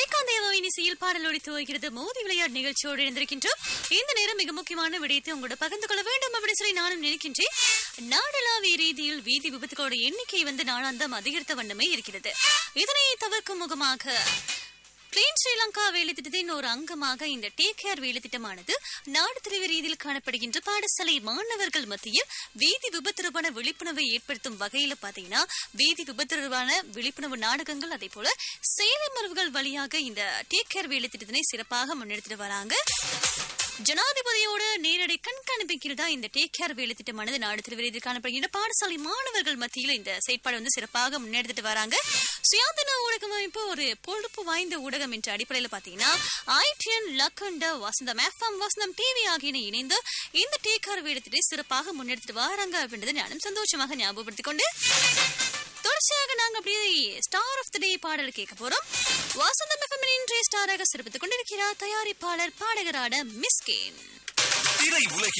ஜெயகாந்த் தேவாவின் இசையில் பாடலோடி துவகிறது மோதி விளையாட்டு நிகழ்ச்சியோடு இருந்திருக்கின்றோம் இந்த நேரம் மிக முக்கியமான விடயத்தை உங்களோட பகிர்ந்து கொள்ள வேண்டும் அப்படின்னு சொல்லி நானும் நினைக்கின்றேன் நாடளாவிய ரீதியில் வீதி விபத்துகளோட எண்ணிக்கை வந்து நாளாந்தம் அதிகரித்த வண்ணமே இருக்கிறது இதனை தவிர்க்கும் முகமாக கிளீன் ஸ்ரீலங்கா வேலை திட்டத்தின் ஒரு அங்கமாக இந்த டேக் கேர் வேலை திட்டமானது நாடு தலைவர் ரீதியில் காணப்படுகின்ற பாடசாலை மாணவர்கள் மத்தியில் வீதி விபத்து தொடர்பான விழிப்புணர்வை ஏற்படுத்தும் வகையில பாத்தீங்கன்னா வீதி விபத்து தொடர்பான விழிப்புணர்வு நாடகங்கள் அதே போல செயலமர்வுகள் வழியாக இந்த டேக் கேர் வேலை திட்டத்தினை சிறப்பாக முன்னெடுத்துட்டு வராங்க ஜனாதிபதியோட நேரடி கண்காணிப்பில் தான் இந்த டேக் கேர் வேலை திட்டமானது நாடு தலைவர் காணப்படுகின்ற பாடசாலை மாணவர்கள் மத்தியில் இந்த செயற்பாடு வந்து சிறப்பாக முன்னெடுத்துட்டு வராங்க சுயாதீன ஊடகம் அமைப்பு ஒரு பொறுப்பு வாய்ந்த ஊடகம் என்ற அடிப்படையில் பாத்தீங்கன்னா ITN Lakhanda Vasantham FM Vasantham TV ஆகியன இணைந்து இந்த டேக் கேர் வேலை திட்டத்தை சிறப்பாக முன்னெடுத்துட்டு வராங்க அப்படின்றத நானும் சந்தோஷமாக ஞாபகப்படுத்திக் கொண்டு தொடர்ச்சியாக நாங்க அப்படியே ஸ்டார் ஆஃப் த டே பாடல் கேட்க போறோம் வாசந்தம் எஃப்எம் இன்றைய ஸ்டாராக சிறப்பித்துக் கொண்டிருக்கிறார் தயாரிப்பாளர் பாடகரான மிஸ்கேன் திரை உலகின்